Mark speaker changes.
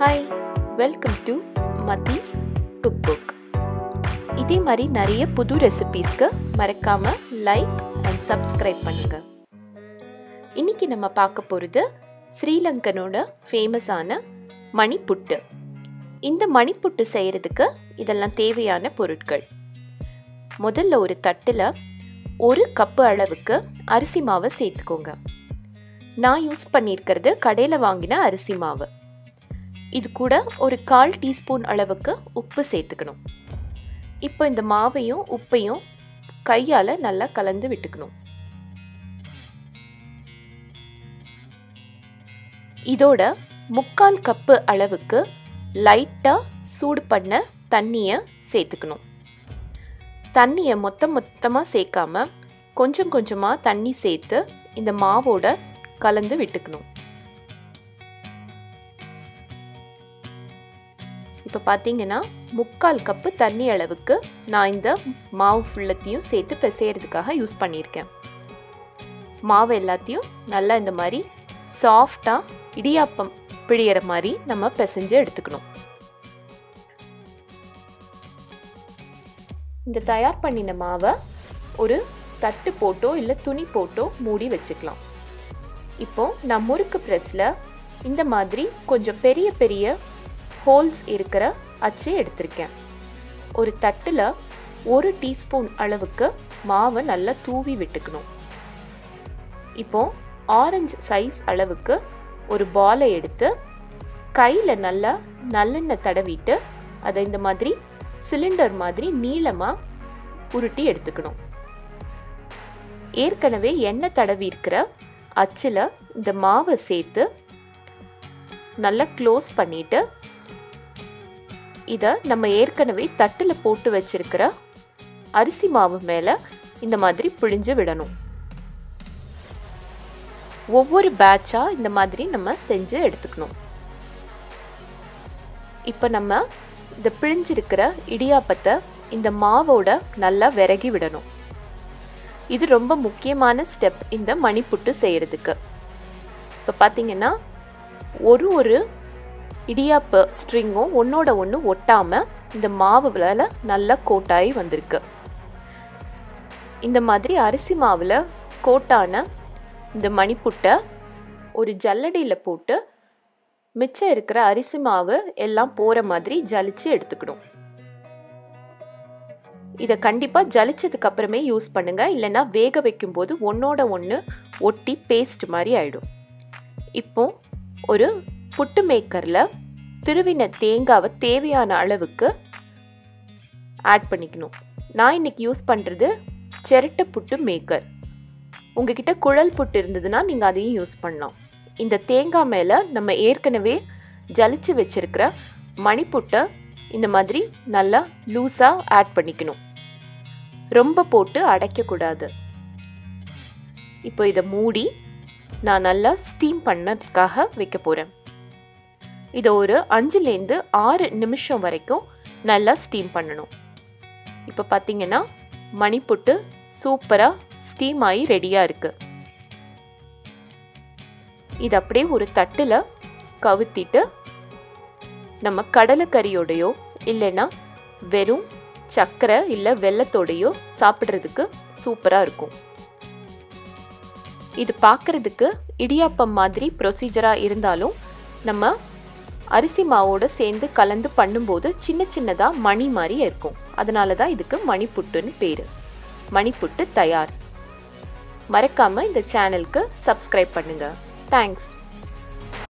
Speaker 1: hi welcome to Mathi's cook book இதே மாதிரி நிறைய புது ரெசிபீஸ்க்கு மறக்காம லைக் அண்ட் சப்ஸ்கிரைப் பண்ணுங்க இன்னைக்கு நம்ம பார்க்க போகிறது ஸ்ரீலங்கனோட ஃபேமஸான மணிப்புட்டு இந்த மணிப்புட்டு செய்கிறதுக்கு இதெல்லாம் தேவையான பொருட்கள் முதல்ல ஒரு தட்டில் ஒரு கப்பு அளவுக்கு அரிசி மாவை சேர்த்துக்கோங்க நான் யூஸ் பண்ணியிருக்கிறது கடையில் வாங்கின அரிசி மாவு இது கூட ஒரு கால் டீஸ்பூன் அளவுக்கு உப்பு சேர்த்துக்கணும் இப்போ இந்த மாவையும் உப்பையும் கையால் நல்லா கலந்து விட்டுக்கணும் இதோட முக்கால் கப்பு அளவுக்கு லைட்டாக சூடு பண்ண தண்ணியை சேர்த்துக்கணும் தண்ணியை மொத்த மொத்தமாக சேர்க்காம கொஞ்சம் கொஞ்சமாக தண்ணி சேர்த்து இந்த மாவோட கலந்து விட்டுக்கணும் இப்போ பார்த்தீங்கன்னா முக்கால் கப்பு தண்ணி அளவுக்கு நான் இந்த மாவு ஃபுல்லத்தையும் சேர்த்து பிசையறதுக்காக யூஸ் பண்ணியிருக்கேன் மாவு எல்லாத்தையும் நல்லா இந்த மாதிரி சாஃப்டாக இடியாப்பம் பிழியிற மாதிரி நம்ம பிசைஞ்சு எடுத்துக்கணும் இந்த தயார் பண்ணின மாவை ஒரு தட்டு போட்டோ இல்லை துணி போட்டோ மூடி வச்சுக்கலாம் இப்போ நான் முறுக்கு ப்ரெஸ்ஸில் இந்த மாதிரி கொஞ்சம் பெரிய பெரிய ஹோல்ஸ் இருக்கிற அச்சு எடுத்திருக்கேன் ஒரு தட்டில் ஒரு டீஸ்பூன் அளவுக்கு மாவை நல்லா தூவி விட்டுக்கணும் இப்போ ஆரஞ்சு சைஸ் அளவுக்கு ஒரு பாலை எடுத்து கையில் நல்லா நல்லெண்ணெய் தடவிட்டு அதை இந்த மாதிரி சிலிண்டர் மாதிரி நீளமாக உருட்டி எடுத்துக்கணும் ஏற்கனவே எண்ணெய் தடவி இருக்கிற அச்சில் இந்த மாவை சேர்த்து நல்லா க்ளோஸ் பண்ணிட்டு இதை நம்ம ஏற்கனவே தட்டில் போட்டு வச்சிருக்கிற அரிசி மாவு மேலே இந்த மாதிரி பிழிஞ்சு விடணும் ஒவ்வொரு பேட்சாக இந்த மாதிரி நம்ம செஞ்சு எடுத்துக்கணும் இப்போ நம்ம இந்த பிழிஞ்சிருக்கிற இடியாப்பத்தை இந்த மாவோட நல்லா விறகி விடணும் இது ரொம்ப முக்கியமான ஸ்டெப் இந்த மணிப்புட்டு செய்கிறதுக்கு இப்போ பார்த்தீங்கன்னா ஒரு ஒரு இடியாப்ப ஸ்ட்ரிங்கும் ஒன்றோட ஒன்று ஒட்டாமல் இந்த மாவுல நல்லா கோட்டாகி வந்திருக்கு இந்த மாதிரி அரிசி மாவில் கோட்டான இந்த மணிப்புட்டை ஒரு ஜல்லடியில் போட்டு மிச்சம் இருக்கிற அரிசி மாவு எல்லாம் போகிற மாதிரி ஜலிச்சு எடுத்துக்கணும் இதை கண்டிப்பாக ஜலிச்சதுக்கு அப்புறமே யூஸ் பண்ணுங்க இல்லைன்னா வேக வைக்கும்போது ஒன்றோட ஒன்று ஒட்டி பேஸ்ட் மாதிரி ஆயிடும் இப்போ ஒரு புட்டு மேக்கரில் திருவின தேங்காவை தேவையான அளவுக்கு ஆட் பண்ணிக்கணும் நான் இன்னைக்கு யூஸ் பண்ணுறது சிரட்டை புட்டு மேக்கர் உங்ககிட்ட குழல் புட்டு இருந்ததுன்னா நீங்கள் அதையும் யூஸ் பண்ணலாம் இந்த தேங்காய் மேலே நம்ம ஏற்கனவே ஜலிச்சு வச்சிருக்கிற மணிப்புட்டை இந்த மாதிரி நல்லா லூஸாக ஆட் பண்ணிக்கணும் ரொம்ப போட்டு அடைக்கக்கூடாது இப்போ இதை மூடி நான் நல்லா ஸ்டீம் பண்ணதுக்காக வைக்க போகிறேன் இதை ஒரு அஞ்சுலேருந்து ஆறு நிமிஷம் வரைக்கும் நல்லா ஸ்டீம் பண்ணணும் இப்போ பார்த்தீங்கன்னா மணிப்புட்டு சூப்பராக ஸ்டீம் ஆகி ரெடியாக இருக்குது இது அப்படியே ஒரு தட்டில் கவுத்திட்டு நம்ம கடலைக்கறியோடையோ இல்லைன்னா வெறும் சர்க்கரை இல்லை வெள்ளத்தோடையோ சாப்பிட்றதுக்கு சூப்பராக இருக்கும் இது பார்க்குறதுக்கு இடியாப்பம் மாதிரி ப்ரொசீஜராக இருந்தாலும் நம்ம அரிசி மாவோட சேர்ந்து கலந்து பண்ணும்போது சின்ன சின்னதாக மணி மாதிரி இருக்கும் அதனால தான் இதுக்கு மணிப்புட்டுன்னு பேர் மணிப்புட்டு தயார் மறக்காமல் இந்த சேனலுக்கு சப்ஸ்கிரைப் பண்ணுங்கள் தேங்க்ஸ்